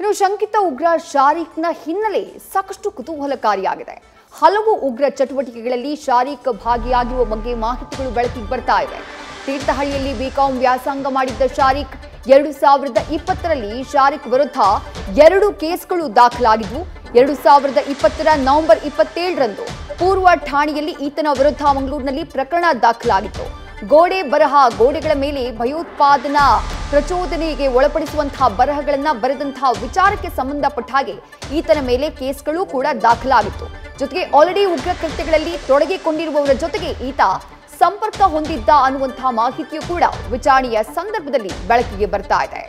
ಇನ್ನು ಶಂಕಿತ ಉಗ್ರ ಶಾರೀಕ್ನ ಹಿನ್ನೆಲೆ ಸಾಕಷ್ಟು ಕುತೂಹಲಕಾರಿಯಾಗಿದೆ ಹಲವು ಉಗ್ರ ಚಟುವಟಿಕೆಗಳಲ್ಲಿ ಶಾರೀಕ್ ಭಾಗಿಯಾಗಿರುವ ಬಗ್ಗೆ ಮಾಹಿತಿಗಳು ಬೆಳಕಿಗೆ ಬರ್ತಾ ಇವೆ ತೀರ್ಥಹಳ್ಳಿಯಲ್ಲಿ ಬಿಕಾಂ ವ್ಯಾಸಂಗ ಮಾಡಿದ್ದ ಶಾರೀಕ್ ಎರಡು ಸಾವಿರದ ಇಪ್ಪತ್ತರಲ್ಲಿ ಶಾರೀಕ್ ವಿರುದ್ಧ ಎರಡು ಕೇಸ್ಗಳು ದಾಖಲಾಗಿದ್ವು ಎರಡು ಸಾವಿರದ ಇಪ್ಪತ್ತರ ನವೆಂಬರ್ ಇಪ್ಪತ್ತೇಳರಂದು ಪೂರ್ವ ಠಾಣೆಯಲ್ಲಿ ಈತನ ವಿರುದ್ಧ ಮಂಗಳೂರಿನಲ್ಲಿ ಪ್ರಕರಣ ದಾಖಲಾಗಿತ್ತು ಗೋಡೆ ಬರಹ ಗೋಡೆಗಳ ಮೇಲೆ ಭಯೋತ್ಪಾದನಾ ಪ್ರಚೋದನೆಗೆ ಒಳಪಡಿಸುವಂತಹ ಬರಹಗಳನ್ನ ಬರೆದಂತಹ ವಿಚಾರಕ್ಕೆ ಸಂಬಂಧಪಟ್ಟ ಹಾಗೆ ಈತನ ಮೇಲೆ ಕೇಸ್ಗಳು ಕೂಡ ದಾಖಲಾಗಿತ್ತು ಜೊತೆಗೆ ಆಲ್ರೆಡಿ ಉಗ್ರ ಕೃತ್ಯಗಳಲ್ಲಿ ತೊಡಗಿಕೊಂಡಿರುವವರ ಜೊತೆಗೆ ಈತ ಸಂಪರ್ಕ ಹೊಂದಿದ್ದ ಅನ್ನುವಂತಹ ಮಾಹಿತಿಯು ಕೂಡ ವಿಚಾರಣೆಯ ಸಂದರ್ಭದಲ್ಲಿ ಬೆಳಕಿಗೆ ಬರ್ತಾ ಇದೆ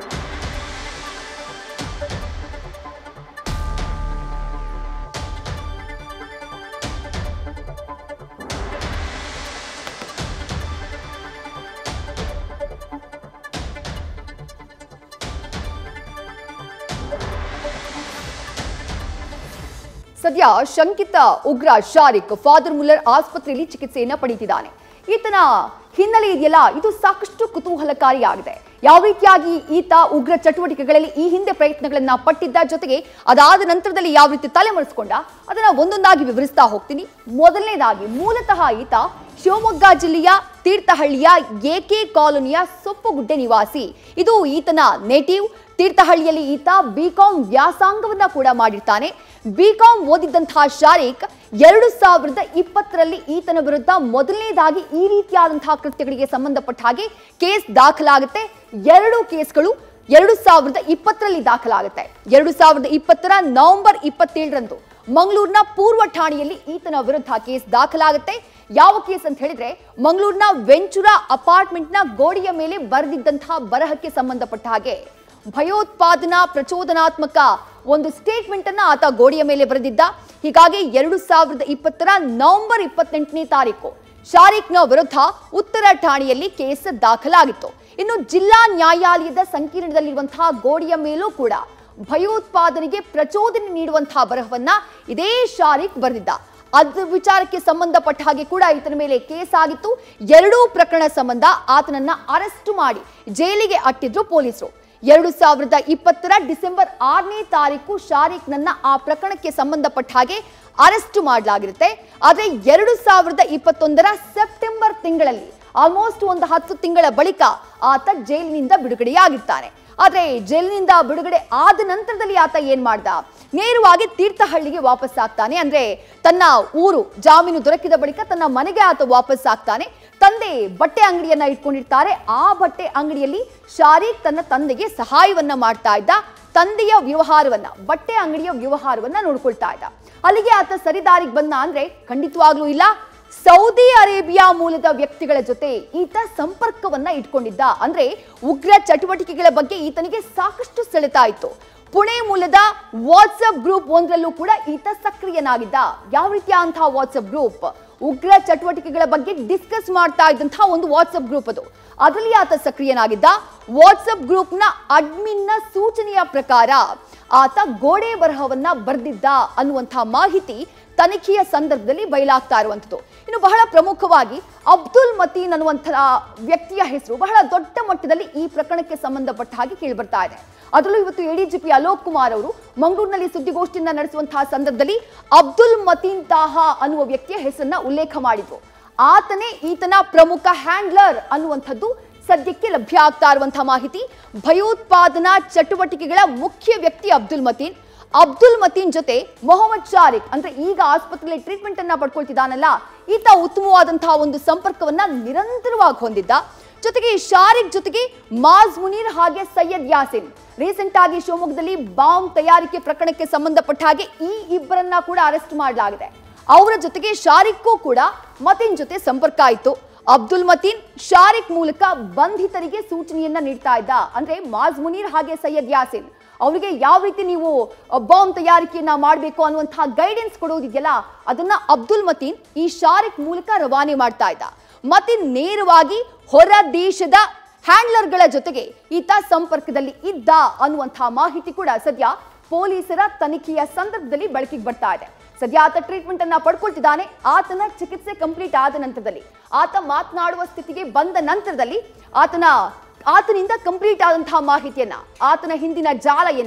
ಸದ್ಯ ಶಂಕಿತ ಉಗ್ರ ಶಾರಿಕ್ ಫಾದರ್ ಮುಲ್ಲರ್ ಆಸ್ಪತ್ರೆಯಲ್ಲಿ ಚಿಕಿತ್ಸೆಯನ್ನ ಪಡೆಯುತ್ತಿದ್ದಾನೆ ಈತನ ಹಿನ್ನೆಲೆ ಇದೆಯಲ್ಲ ಇದು ಸಾಕಷ್ಟು ಕುತೂಹಲಕಾರಿಯಾಗಿದೆ ಯಾವ ರೀತಿಯಾಗಿ ಈತ ಉಗ್ರ ಚಟುವಟಿಕೆಗಳಲ್ಲಿ ಈ ಹಿಂದೆ ಪ್ರಯತ್ನಗಳನ್ನ ಪಟ್ಟಿದ್ದ ಜೊತೆಗೆ ಅದಾದ ನಂತರದಲ್ಲಿ ಯಾವ ರೀತಿ ತಲೆಮರೆಸ್ಕೊಂಡ ಅದನ್ನ ಒಂದೊಂದಾಗಿ ವಿವರಿಸ್ತಾ ಹೋಗ್ತೀನಿ ಮೊದಲನೇದಾಗಿ ಮೂಲತಃ ಈತ ಶಿವಮೊಗ್ಗ ಜಿಲ್ಲೆಯ ತೀರ್ಥಹಳ್ಳಿಯ ಎಕೆ ಕಾಲೋನಿಯ ಸೊಪ್ಪುಗುಡ್ಡೆ ನಿವಾಸಿ ಇದು ಈತನ ನೇಟಿವ್ ತೀರ್ಥಹಳ್ಳಿಯಲ್ಲಿ ಈತ ಬಿಕಾಂ ವ್ಯಾಸಂಗವನ್ನ ಕೂಡ ಮಾಡಿರ್ತಾನೆ ಬಿಕಾಂ ಓದಿದ್ದಂತಹ ಶಾರೀಕ್ ಎರಡು ಸಾವಿರದ ಇಪ್ಪತ್ತರಲ್ಲಿ ಈತನ ವಿರುದ್ಧ ಮೊದಲನೇದಾಗಿ ಈ ರೀತಿಯಾದಂತಹ ಕೃತ್ಯಗಳಿಗೆ ಸಂಬಂಧಪಟ್ಟ ಹಾಗೆ ಕೇಸ್ ದಾಖಲಾಗುತ್ತೆ ಎರಡು ಕೇಸ್ಗಳು ಎರಡು ಸಾವಿರದ ಇಪ್ಪತ್ತರಲ್ಲಿ ದಾಖಲಾಗುತ್ತೆ ಎರಡು ಸಾವಿರದ ಇಪ್ಪತ್ತರ ನವೆಂಬರ್ ಇಪ್ಪತ್ತೇಳರಂದು ಮಂಗಳೂರಿನ ಪೂರ್ವ ಠಾಣೆಯಲ್ಲಿ ಈತನ ವಿರುದ್ಧ ಕೇಸ್ ದಾಖಲಾಗುತ್ತೆ ಯಾವ ಕೇಸ್ ಅಂತ ಹೇಳಿದ್ರೆ ಮಂಗಳೂರಿನ ವೆಂಚುರಾ ಅಪಾರ್ಟ್ಮೆಂಟ್ನ ಗೋಡೆಯ ಮೇಲೆ ಬರೆದಿದ್ದಂತಹ ಬರಹಕ್ಕೆ ಸಂಬಂಧಪಟ್ಟ ಹಾಗೆ ಭಯೋತ್ಪಾದನಾ ಪ್ರಚೋದನಾತ್ಮಕ ಒಂದು ಸ್ಟೇಟ್ಮೆಂಟ್ ಅನ್ನ ಆತ ಗೋಡೆಯ ಮೇಲೆ ಬರೆದಿದ್ದ ಹೀಗಾಗಿ ಎರಡು ಸಾವಿರದ ಇಪ್ಪತ್ತರ ನವೆಂಬರ್ ಇಪ್ಪತ್ತೆಂಟನೇ ತಾರೀಕು ಶಾರೀಕ್ನ ವಿರುದ್ಧ ಉತ್ತರ ಠಾಣೆಯಲ್ಲಿ ಕೇಸ್ ದಾಖಲಾಗಿತ್ತು ಇನ್ನು ಜಿಲ್ಲಾ ನ್ಯಾಯಾಲಯದ ಸಂಕೀರ್ಣದಲ್ಲಿರುವಂತಹ ಗೋಡೆಯ ಮೇಲೂ ಕೂಡ ಭಯೋತ್ಪಾದನೆಗೆ ಪ್ರಚೋದನೆ ನೀಡುವಂತಹ ಬರಹವನ್ನ ಇದೇ ಶಾರೀಕ್ ಬರೆದಿದ್ದ ಅದ ವಿಚಾರಕ್ಕೆ ಸಂಬಂಧಪಟ್ಟ ಹಾಗೆ ಕೂಡ ಈತನ ಮೇಲೆ ಕೇಸ್ ಆಗಿತ್ತು ಎರಡೂ ಪ್ರಕರಣ ಸಂಬಂಧ ಆತನನ್ನ ಅರೆಸ್ಟ್ ಮಾಡಿ ಜೈಲಿಗೆ ಅಟ್ಟಿದ್ರು ಪೊಲೀಸರು ಎರಡು ಸಾವಿರದ ಇಪ್ಪತ್ತರ ಡಿಸೆಂಬರ್ ಆರನೇ ತಾರೀಕು ಶಾರೀಕ್ ನನ್ನ ಆ ಪ್ರಕರಣಕ್ಕೆ ಸಂಬಂಧಪಟ್ಟ ಹಾಗೆ ಅರೆಸ್ಟ್ ಮಾಡಲಾಗಿರುತ್ತೆ ಆದ್ರೆ ಎರಡು ಸಾವಿರದ ಇಪ್ಪತ್ತೊಂದರ ಸೆಪ್ಟೆಂಬರ್ ತಿಂಗಳಲ್ಲಿ ಆಲ್ಮೋಸ್ಟ್ ಒಂದು ಹತ್ತು ತಿಂಗಳ ಬಳಿಕ ಆತ ಜೈಲಿನಿಂದ ಬಿಡುಗಡೆಯಾಗಿರ್ತಾನೆ ಆದ್ರೆ ಜೈಲಿನಿಂದ ಬಿಡುಗಡೆ ಆದ ನಂತರದಲ್ಲಿ ಆತ ಏನ್ ಮಾಡ್ದ ನೇರವಾಗಿ ತೀರ್ಥಹಳ್ಳಿಗೆ ವಾಪಸ್ ಆಗ್ತಾನೆ ಅಂದ್ರೆ ತನ್ನ ಊರು ಜಾಮೀನು ದೊರಕಿದ ಬಳಿಕ ತನ್ನ ಮನೆಗೆ ಆತ ವಾಪಸ್ ಆಗ್ತಾನೆ ತಂದೆ ಬಟ್ಟೆ ಅಂಗಡಿಯನ್ನ ಇಟ್ಕೊಂಡಿರ್ತಾರೆ ಆ ಬಟ್ಟೆ ಅಂಗಡಿಯಲ್ಲಿ ಶಾರೀಕ್ ತನ್ನ ತಂದೆಗೆ ಸಹಾಯವನ್ನ ಮಾಡ್ತಾ ಇದ್ದ ತಂದೆಯ ವ್ಯವಹಾರವನ್ನ ಬಟ್ಟೆ ಅಂಗಡಿಯ ವ್ಯವಹಾರವನ್ನ ನೋಡ್ಕೊಳ್ತಾ ಇದ್ದ ಅಲ್ಲಿಗೆ ಆತ ಸರಿದಾರಿಗೆ ಬಂದ ಅಂದ್ರೆ ಖಂಡಿತವಾಗ್ಲೂ ಇಲ್ಲ ಸೌದಿ ಅರೇಬಿಯಾ ಮೂಲದ ವ್ಯಕ್ತಿಗಳ ಜೊತೆ ಈತ ಸಂಪರ್ಕವನ್ನ ಇಟ್ಕೊಂಡಿದ್ದ ಅಂದ್ರೆ ಉಗ್ರ ಚಟುವಟಿಕೆಗಳ ಬಗ್ಗೆ ಈತನಿಗೆ ಸಾಕಷ್ಟು ಸೆಳೆತ ಇತ್ತು ಪುಣೆ ಮೂಲದ ವಾಟ್ಸಪ್ ಗ್ರೂಪ್ ಒಂದರಲ್ಲೂ ಕೂಡ ಈತ ಸಕ್ರಿಯನಾಗಿದ್ದ ಯಾವ ರೀತಿಯ ಅಂತಹ ವಾಟ್ಸಪ್ ಗ್ರೂಪ್ ಉಗ್ರ ಚಟುವಟಿಕೆಗಳ ಬಗ್ಗೆ ಡಿಸ್ಕಸ್ ಮಾಡ್ತಾ ಇದ್ದಂತಹ ಒಂದು ವಾಟ್ಸಪ್ ಗ್ರೂಪ್ ಅದು ಅದರಲ್ಲಿ ಆತ ಸಕ್ರಿಯನಾಗಿದ್ದ ವಾಟ್ಸಪ್ ಗ್ರೂಪ್ನ ಅಡ್ಮಿನ್ನ ಸೂಚನೆಯ ಪ್ರಕಾರ ಆತ ಗೋಡೆ ಬರಹವನ್ನ ಬರೆದಿದ್ದ ಅನ್ನುವಂತಹ ಮಾಹಿತಿ ತನಿಖೆಯ ಸಂದರ್ಭದಲ್ಲಿ ಬಯಲಾಗ್ತಾ ಇರುವಂಥದ್ದು ಇನ್ನು ಬಹಳ ಪ್ರಮುಖವಾಗಿ ಅಬ್ದುಲ್ ಮತೀನ್ ಅನ್ನುವಂತಹ ವ್ಯಕ್ತಿಯ ಹೆಸರು ಬಹಳ ದೊಡ್ಡ ಮಟ್ಟದಲ್ಲಿ ಈ ಪ್ರಕರಣಕ್ಕೆ ಸಂಬಂಧಪಟ್ಟ ಹಾಗೆ ಕೇಳಿಬರ್ತಾ ಇದೆ ಅದರಲ್ಲೂ ಇವತ್ತು ಎಡಿಜಿಪಿ ಅಲೋಕ್ ಕುಮಾರ್ ಅವರು ಮಂಗಳೂರಿನಲ್ಲಿ ಸುದ್ದಿಗೋಷ್ಠಿಯನ್ನ ನಡೆಸುವಂತಹ ಸಂದರ್ಭದಲ್ಲಿ ಅಬ್ದುಲ್ ಮತೀನ್ ತಾಹಾ ಅನ್ನುವ ವ್ಯಕ್ತಿಯ ಹೆಸರನ್ನ ಉಲ್ಲೇಖ ಮಾಡಿದ್ರು ಆತನೇ ಈತನ ಪ್ರಮುಖ ಹ್ಯಾಂಡ್ಲರ್ ಅನ್ನುವಂಥದ್ದು ಸದ್ಯಕ್ಕೆ ಲಭ್ಯ ಆಗ್ತಾ ಇರುವಂತಹ ಮಾಹಿತಿ ಭಯೋತ್ಪಾದನಾ ಚಟುವಟಿಕೆಗಳ ಮುಖ್ಯ ವ್ಯಕ್ತಿ ಅಬ್ದುಲ್ ಮತೀನ್ ಅಬ್ದುಲ್ ಮತೀನ್ ಜೊತೆ ಮೊಹಮ್ಮದ್ ಶಾರಿಕ್ ಅಂದ್ರೆ ಈಗ ಆಸ್ಪತ್ರೆಯಲ್ಲಿ ಟ್ರೀಟ್ಮೆಂಟ್ ಅನ್ನ ಪಡ್ಕೊಳ್ತಿದ್ದಾನಲ್ಲ ಈತ ಉತ್ತಮವಾದಂತಹ ಒಂದು ಸಂಪರ್ಕವನ್ನ ನಿರಂತರವಾಗಿ ಹೊಂದಿದ್ದ ಜೊತೆಗೆ ಶಾರಿಕ್ ಜೊತೆಗೆ ಮಾಜ್ ಮುನೀರ್ ಹಾಗೆ ಸೈಯದ್ ಯಾಸಿನ್ ರೀಸೆಂಟ್ ಆಗಿ ಶಿವಮೊಗ್ಗದಲ್ಲಿ ಬಾಂಬ್ ತಯಾರಿಕೆ ಪ್ರಕರಣಕ್ಕೆ ಸಂಬಂಧಪಟ್ಟ ಹಾಗೆ ಈ ಇಬ್ಬರನ್ನ ಕೂಡ ಅರೆಸ್ಟ್ ಮಾಡಲಾಗಿದೆ ಅವರ ಜೊತೆಗೆ ಶಾರಿಕ್ಗೂ ಕೂಡ ಮತೀನ್ ಜೊತೆ ಸಂಪರ್ಕ ಆಯಿತು ಅಬ್ದುಲ್ ಮತೀನ್ ಶಾರಿಕ್ ಮೂಲಕ ಬಂಧಿತರಿಗೆ ಸೂಚನೆಯನ್ನ ನೀಡ್ತಾ ಇದ್ದ ಅಂದ್ರೆ ಮಾಜ್ ಮುನೀರ್ ಹಾಗೆ ಸೈಯದ್ ಯಾಸಿನ್ ಅವರಿಗೆ ಯಾವ ರೀತಿ ನೀವು ಬಾಂಬ್ ತಯಾರಿಕೆಯನ್ನ ಮಾಡಬೇಕು ಅನ್ನುವಂತಹ ಗೈಡೆನ್ಸ್ ಕೊಡೋದಿದೆಯಲ್ಲ ಅದನ್ನ ಅಬ್ದುಲ್ ಮತೀನ್ ಈ ಶಾರಿಕ್ ಮೂಲಕ ರವಾನೆ ಮಾಡ್ತಾ ಇದ್ದ ಮತೀನ್ ನೇರವಾಗಿ ಹೊರ ದೇಶದ ಹ್ಯಾಂಡ್ಲರ್ಗಳ ಜೊತೆಗೆ ಈತ ಸಂಪರ್ಕದಲ್ಲಿ ಇದ್ದ ಅನ್ನುವಂತಹ ಮಾಹಿತಿ ಕೂಡ ಸದ್ಯ ಪೊಲೀಸರ ತನಿಖೆಯ ಸಂದರ್ಭದಲ್ಲಿ ಬೆಳಕಿಗೆ ಬರ್ತಾ ಇದೆ ಸದ್ಯ ಆತ ಟ್ರೀಟ್ಮೆಂಟ್ ಅನ್ನ ಪಡ್ಕೊಳ್ತಿದ್ದಾನೆ ಆತನ ಚಿಕಿತ್ಸೆ ಕಂಪ್ಲೀಟ್ ಆದ ನಂತರದಲ್ಲಿ ಆತ ಮಾತನಾಡುವ ಸ್ಥಿತಿಗೆ ಬಂದ ನಂತರದಲ್ಲಿ ಆತನ ಆತನಿಂದ ಕಂಪ್ಲೀಟ್ ಆದಂತಹ ಮಾಹಿತಿಯನ್ನ ಆತನ ಹಿಂದಿನ ಜಾಲ ಏನಿದೆ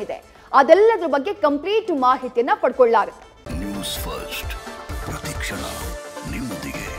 ಅದೆಲ್ಲದ್ರ ಬಗ್ಗೆ ಕಂಪ್ಲೀಟ್ ಮಾಹಿತಿಯನ್ನ ಪಡ್ಕೊಳ್ಳಾಗುತ್ತೆ ನ್ಯೂಸ್ ಫಸ್ಟ್ ಪ್ರತಿಕ್ಷಣ ನಿಮ್ಮೊಂದಿಗೆ